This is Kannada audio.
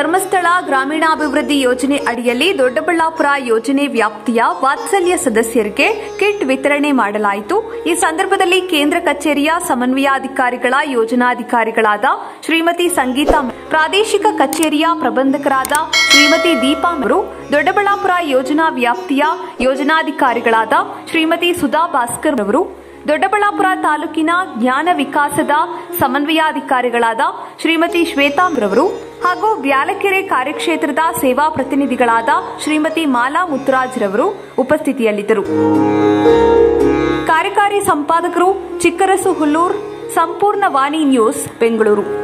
ಧರ್ಮಸ್ಥಳ ಗ್ರಾಮೀಣಾಭಿವೃದ್ಧಿ ಯೋಜನೆ ಅಡಿಯಲ್ಲಿ ದೊಡ್ಡಬಳ್ಳಾಪುರ ಯೋಜನೆ ವ್ಯಾಪ್ತಿಯ ವಾತ್ಸಲ್ಯ ಸದಸ್ಯರಿಗೆ ಕಿಟ್ ವಿತರಣೆ ಮಾಡಲಾಯಿತು ಈ ಸಂದರ್ಭದಲ್ಲಿ ಕೇಂದ್ರ ಕಚೇರಿಯ ಸಮನ್ವಯಾಧಿಕಾರಿಗಳ ಯೋಜನಾಧಿಕಾರಿಗಳಾದ ಶ್ರೀಮತಿ ಸಂಗೀತಾ ಪ್ರಾದೇಶಿಕ ಕಚೇರಿಯ ಪ್ರಬಂಧಕರಾದ ಶ್ರೀಮತಿ ದೀಪಾ ಅವರು ದೊಡ್ಡಬಳ್ಳಾಪುರ ಯೋಜನಾ ವ್ಯಾಪ್ತಿಯ ಯೋಜನಾಧಿಕಾರಿಗಳಾದ ಶ್ರೀಮತಿ ಸುಧಾ ಭಾಸ್ಕರ್ ಅವರು ದೊಡ್ಡಬಳ್ಳಾಪುರ ತಾಲೂಕಿನ ಜ್ಞಾನ ವಿಕಾಸದ ಸಮನ್ವಯಾಧಿಕಾರಿಗಳಾದ ಶ್ರೀಮತಿ ಶ್ವೇತಾಂಬ್ರವರು ಹಾಗೂ ಬ್ಯಾಲಕೆರೆ ಕಾರ್ಯಕ್ಷೇತ್ರದ ಸೇವಾ ಪ್ರತಿನಿಧಿಗಳಾದ ಶ್ರೀಮತಿ ಮಾಲಾ ಮುತ್ತುರಾಜ್ರವರು ಉಪಸ್ಥಿತಿಯಲ್ಲಿದ್ದರು ಕಾರ್ಯಕಾರಿ ಸಂಪಾದಕರು ಚಿಕ್ಕರಸು ಹುಲ್ಲೂರ್ ಸಂಪೂರ್ಣ ವಾಣಿ ನ್ಯೂಸ್ ಬೆಂಗಳೂರು